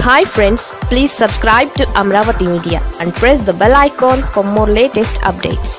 hi friends please subscribe to Amaravati media and press the bell icon for more latest updates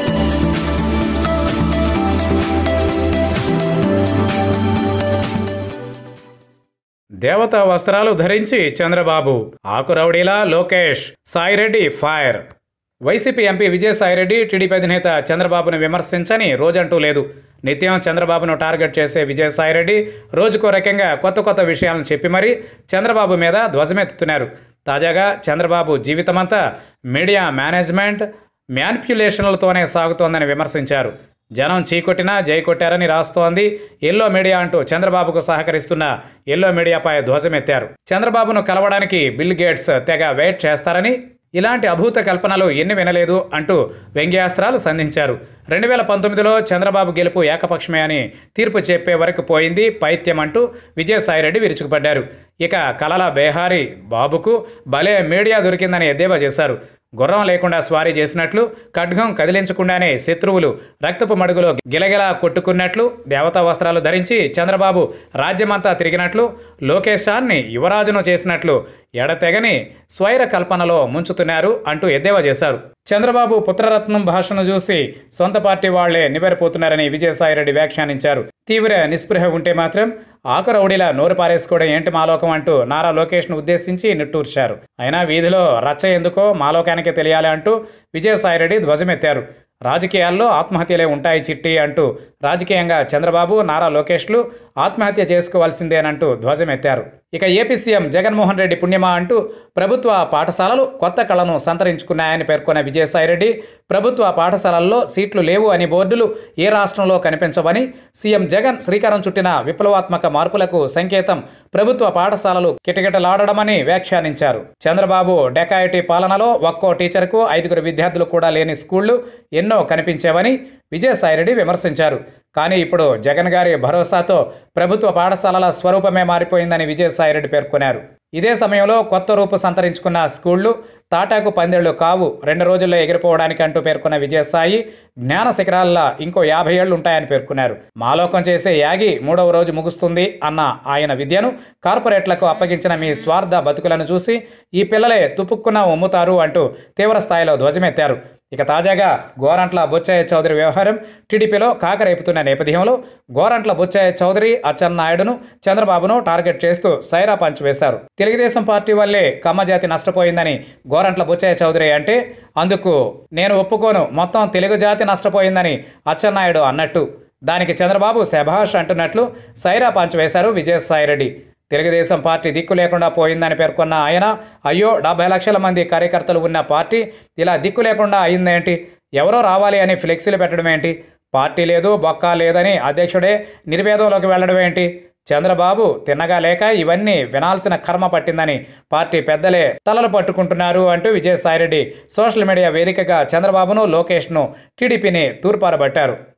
దేవతా వస్త్రాలు ధరించి చంద్రబాబు ఆకురౌడీలా Lokesh Saireddy fire YCP MP Vijayasaireddy TDP అధినేత చంద్రబాబును విమర్శించని రోజంటూ లేదు నిత్యం చంద్రబాబును టార్గెట్ చేసే విజయసాయిరెడ్డి రోజుకో రకంగా కొత్త కొత్త విషయాలను చెప్పి మరీ చంద్రబాబు మీద ధ్వజమెత్తుతున్నారు తాజాగా చంద్రబాబు జీవితమంతా మీడియా మేనేజ్మెంట్ మ్యానిప్యులేషన్లతోనే సాగుతోందని విమర్శించారు జనం చీకొట్టినా జై కొట్టారని రాస్తోంది ఎల్లో మీడియా అంటూ చంద్రబాబుకు సహకరిస్తున్న ఎల్లో మీడియాపై ధ్వజమెత్తారు చంద్రబాబును కలవడానికి బిల్ గేట్స్ తెగ వెయిట్ చేస్తారని ఇలాంటి అభూత కల్పనలు ఎన్ని వినలేదు అంటూ వ్యంగ్యాస్త్రాలు సంధించారు రెండు వేల పంతొమ్మిదిలో చంద్రబాబు గెలుపు ఏకపక్షమే అని తీర్పు చెప్పే వరకు పోయింది పైత్యం అంటూ విజయసాయిరెడ్డి విరుచుకుపడ్డారు ఇక కలల బేహారీ బాబుకు భలే మీడియా దొరికిందని ఎద్దేవా చేశారు గుర్రం లేకుండా స్వారీ చేసినట్లు ఖడ్గం కదిలించకుండానే శత్రువులు రక్తపు మడుగులో గిలగిలా కొట్టుకున్నట్లు దేవతా వస్త్రాలు ధరించి చంద్రబాబు రాజ్యమంతా తిరిగినట్లు లోకేశాన్ని యువరాజును చేసినట్లు ఎడతెగని స్వైర కల్పనలో ముంచుతున్నారు అంటూ ఎద్దేవా చేశారు చంద్రబాబు పుత్రరత్నం భాషను చూసి సొంత పార్టీ వాళ్లే నివ్వెరపోతున్నారని విజయసాయిరెడ్డి వ్యాఖ్యానించారు తీవ్ర నిస్పృహ ఉంటే మాత్రం ఆకురౌడిలా నోరు పారేసుకోవడం ఏంటి మాలోకం అంటూ నారా లోకేష్ను ఉద్దేశించి నిట్టూర్చారు అయినా వీధిలో రచ్చ ఎందుకో మాలోకానికే తెలియాలి అంటూ విజయసాయిరెడ్డి ధ్వజమెత్తారు రాజకీయాల్లో ఆత్మహత్యలే ఉంటాయి చిట్టి అంటూ రాజకీయంగా చంద్రబాబు నారా లోకేష్లు ఆత్మహత్య చేసుకోవాల్సిందేనంటూ ధ్వజమెత్తారు ఇక ఏపీ సీఎం జగన్మోహన్ రెడ్డి పుణ్యమా అంటూ ప్రభుత్వ పాఠశాలలు కొత్త కళను సంతరించుకున్నాయని పేర్కొన్న విజయసాయిరెడ్డి ప్రభుత్వ పాఠశాలల్లో సీట్లు లేవు అని బోర్డులు ఏ రాష్ట్రంలో కనిపించవని సీఎం జగన్ శ్రీకారం చుట్టిన విప్లవాత్మక మార్పులకు సంకేతం ప్రభుత్వ పాఠశాలలు కిటకిటలాడమని వ్యాఖ్యానించారు చంద్రబాబు డెకాయిటీ పాలనలో ఒక్కో టీచర్కు ఐదుగురు విద్యార్థులు కూడా లేని స్కూళ్లు ఎన్నో కనిపించేవని విజయసాయిరెడ్డి విమర్శించారు కానీ ఇప్పుడు జగన్ గారి భరోసాతో ప్రభుత్వ పాఠశాలల స్వరూపమే మారిపోయిందని విజయసాయిరెడ్డి పేర్కొన్నారు ఇదే సమయంలో కొత్త రూపు సంతరించుకున్న స్కూళ్లు తాటాకు పందేళ్లు కావు రెండు రోజుల్లో ఎగిరిపోవడానికి అంటూ పేర్కొన్న విజయసాయి జ్ఞాన శిఖరాల్లో ఇంకో యాభై ఏళ్లు ఉంటాయని పేర్కొన్నారు మాలోకం చేసే యాగి మూడవ రోజు ముగుస్తుంది అన్న ఆయన విద్యను కార్పొరేట్లకు అప్పగించిన మీ స్వార్థ బతుకులను చూసి ఈ పిల్లలే తుపుక్కున ఉమ్ముతారు అంటూ తీవ్ర స్థాయిలో ధ్వజమెత్తారు ఇక తాజాగా గోరంట్ల బొచ్చయ్య చౌదరి వ్యవహారం టీడీపీలో కాకరేపుతున్న నేపథ్యంలో గోరంట్ల బొచ్చయ్య చౌదరి అచ్చెన్నాయుడును చంద్రబాబును టార్గెట్ చేస్తూ సైరా పంచ్ వేశారు తెలుగుదేశం పార్టీ వల్లే కమ్మజాతి నష్టపోయిందని గోరంట్ల బొచ్చయ్య చౌదరి అంటే అందుకు నేను ఒప్పుకోను మొత్తం తెలుగు జాతి నష్టపోయిందని అచ్చెన్నాయుడు అన్నట్టు దానికి చంద్రబాబు శభాష్ అంటున్నట్లు సైరా పంచ్ వేశారు విజయసాయిరెడ్డి తెలుగుదేశం పార్టీ దిక్కు లేకుండా పోయిందని పేర్కొన్న ఆయన అయ్యో డెబ్బై లక్షల మంది కార్యకర్తలు ఉన్న పార్టీ ఇలా దిక్కు లేకుండా అయిందేంటి ఎవరో రావాలి అని ఫ్లెక్సీలు పెట్టడం ఏంటి పార్టీ లేదు బొక్క లేదని అధ్యక్షుడే నిర్వేదంలోకి వెళ్ళడం ఏంటి చంద్రబాబు తిన్నగా లేక ఇవన్నీ వినాల్సిన కర్మ పట్టిందని పార్టీ పెద్దలే తలలు పట్టుకుంటున్నారు అంటూ విజయసాయిరెడ్డి సోషల్ మీడియా వేదికగా చంద్రబాబును లోకేష్ను టీడీపీని తూర్పారబట్టారు